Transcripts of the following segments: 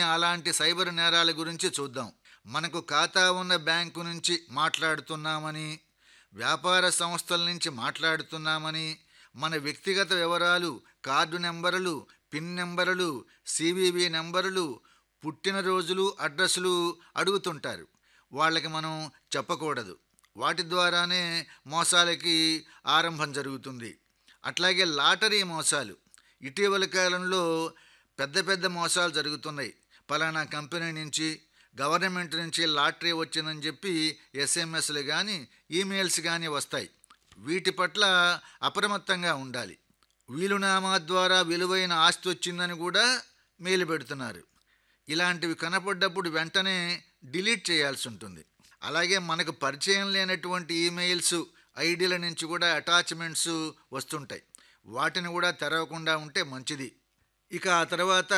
అలాంటి సైబర్ నేరాల గురించి చూద్దాం మనకు ఖాతా ఉన్న బ్యాంకు నుంచి మాట్లాడుతున్నామని వ్యాపార సంస్థల నుంచి మాట్లాడుతున్నామని మన వ్యక్తిగత వివరాలు కార్డు నెంబర్లు పిన్ నెంబర్లు సివివి నెంబర్లు పుట్టినరోజులు అడ్రస్లు అడుగుతుంటారు వాళ్ళకి మనం చెప్పకూడదు వాటి ద్వారానే మోసాలకి ఆరంభం జరుగుతుంది అట్లాగే లాటరీ మోసాలు ఇటీవల కాలంలో పెద్ద పెద్ద మోసాలు జరుగుతున్నాయి పలానా కంపెనీ నుంచి గవర్నమెంట్ నుంచి లాటరీ వచ్చిందని చెప్పి ఎస్ఎంఎస్లు కానీ ఈమెయిల్స్ కానీ వస్తాయి వీటి పట్ల అప్రమత్తంగా ఉండాలి వీలునామా ద్వారా విలువైన ఆస్తి వచ్చిందని కూడా మేలు పెడుతున్నారు ఇలాంటివి కనపడ్డప్పుడు వెంటనే డిలీట్ చేయాల్సి ఉంటుంది అలాగే మనకు పరిచయం లేనటువంటి ఈమెయిల్స్ ఐడీల నుంచి కూడా అటాచ్మెంట్స్ వస్తుంటాయి వాటిని కూడా తెరవకుండా ఉంటే మంచిది ఇక ఆ తర్వాత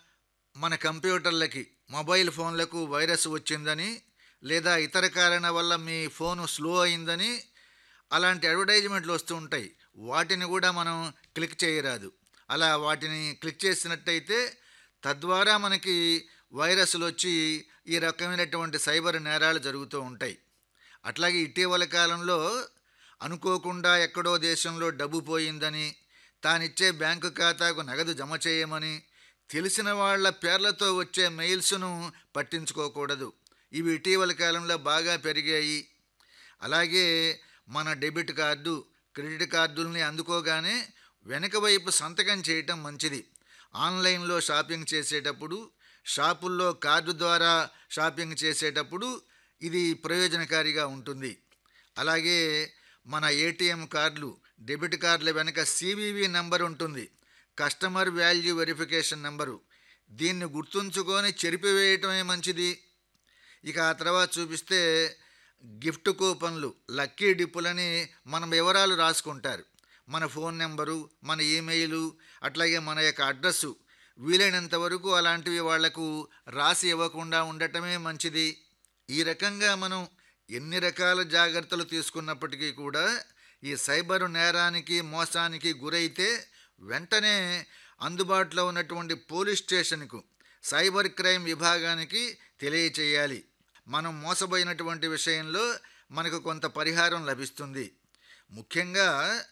మన కంప్యూటర్లకి మొబైల్ ఫోన్లకు వైరస్ వచ్చిందని లేదా ఇతర కారణాల వల్ల మీ ఫోను స్లో అయిందని అలాంటి అడ్వర్టైజ్మెంట్లు వస్తూ ఉంటాయి వాటిని కూడా మనం క్లిక్ చేయరాదు అలా వాటిని క్లిక్ చేసినట్టయితే తద్వారా మనకి వైరస్లు వచ్చి ఈ రకమైనటువంటి సైబర్ నేరాలు జరుగుతూ ఉంటాయి అట్లాగే ఇటీవల కాలంలో అనుకోకుండా ఎక్కడో దేశంలో డబ్బు పోయిందని తానిచ్చే బ్యాంకు ఖాతాకు నగదు జమ చేయమని తెలిసిన వాళ్ళ పేర్లతో వచ్చే మెయిల్స్ను పట్టించుకోకూడదు ఇవి ఇటీవల కాలంలో బాగా పెరిగాయి అలాగే మన డెబిట్ కార్డు క్రెడిట్ కార్డుల్ని అందుకోగానే వెనక వైపు సంతకం చేయటం మంచిది ఆన్లైన్లో షాపింగ్ చేసేటప్పుడు షాపుల్లో కార్డు ద్వారా షాపింగ్ చేసేటప్పుడు ఇది ప్రయోజనకారిగా ఉంటుంది అలాగే మన ఏటీఎం కార్డులు డెబిట్ కార్డుల వెనక సివివి నెంబర్ ఉంటుంది కస్టమర్ వాల్యూ వెరిఫికేషన్ నెంబరు దీన్ని గుర్తుంచుకొని చెరిపివేయటమే మంచిది ఇక ఆ తర్వాత చూపిస్తే గిఫ్ట్ కూపన్లు లక్కీ డిప్పులని మన వివరాలు రాసుకుంటారు మన ఫోన్ నెంబరు మన ఈమెయిలు అట్లాగే మన యొక్క అడ్రస్సు వీలైనంత వరకు అలాంటివి వాళ్లకు రాసి ఇవ్వకుండా ఉండటమే మంచిది ఈ రకంగా మనం ఎన్ని రకాల జాగ్రత్తలు తీసుకున్నప్పటికీ కూడా ఈ సైబరు నేరానికి మోసానికి గురైతే వెంటనే అందుబాటులో ఉన్నటువంటి పోలీస్ స్టేషన్కు సైబర్ క్రైమ్ విభాగానికి తెలియచేయాలి మనం మోసపోయినటువంటి విషయంలో మనకు కొంత పరిహారం లభిస్తుంది ముఖ్యంగా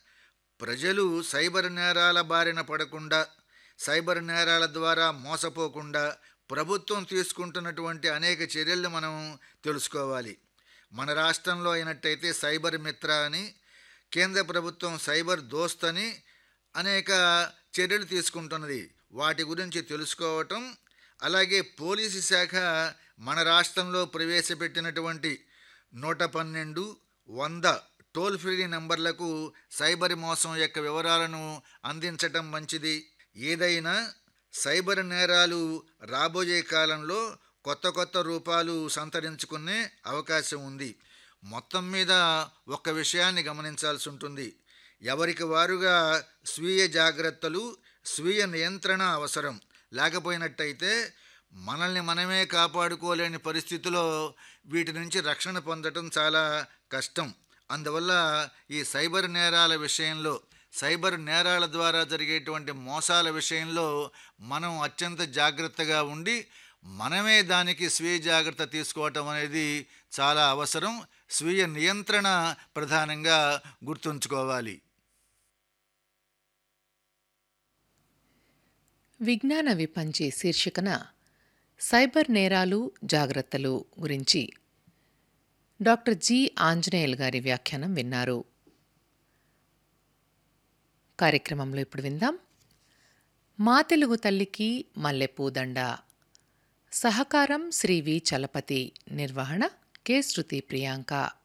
ప్రజలు సైబర్ నేరాల బారిన పడకుండా సైబర్ నేరాల ద్వారా మోసపోకుండా ప్రభుత్వం తీసుకుంటున్నటువంటి అనేక చర్యలు మనం తెలుసుకోవాలి మన రాష్ట్రంలో అయినట్టయితే సైబర్ మిత్ర అని కేంద్ర ప్రభుత్వం సైబర్ దోస్త్ అని అనేక చర్యలు తీసుకుంటున్నది వాటి గురించి తెలుసుకోవటం అలాగే పోలీసు శాఖ మన రాష్ట్రంలో ప్రవేశపెట్టినటువంటి నూట పన్నెండు వంద టోల్ ఫ్రీ నంబర్లకు సైబర్ మోసం యొక్క వివరాలను అందించటం మంచిది ఏదైనా సైబర్ నేరాలు రాబోయే కాలంలో కొత్త కొత్త రూపాలు సంతరించుకునే అవకాశం ఉంది మొత్తం మీద ఒక్క విషయాన్ని గమనించాల్సి ఉంటుంది ఎవరికి వారుగా స్వీయ జాగ్రత్తలు స్వీయ నియంత్రణ అవసరం లేకపోయినట్టయితే మనల్ని మనమే కాపాడుకోలేని పరిస్థితిలో వీటి నుంచి రక్షణ పొందటం చాలా కష్టం అందువల్ల ఈ సైబర్ నేరాల విషయంలో సైబర్ నేరాల ద్వారా జరిగేటువంటి మోసాల విషయంలో మనం అత్యంత జాగ్రత్తగా ఉండి మనమే దానికి స్వీయ జాగ్రత్త తీసుకోవటం అనేది చాలా అవసరం స్వీయ నియంత్రణ ప్రధానంగా గుర్తుంచుకోవాలి విజ్ఞాన విపంచి శీర్షికన సైబర్ నేరాలు జాగ్రత్తలు గురించి డాక్టర్ జి ఆంజనేయులు గారి వ్యాఖ్యానం విన్నారు కార్యక్రమంలో ఇప్పుడు విందాం మా తెలుగు తల్లికి మల్లెపూదండ సహకారం శ్రీ వి చలపతి నిర్వహణ కె శృతి ప్రియాంక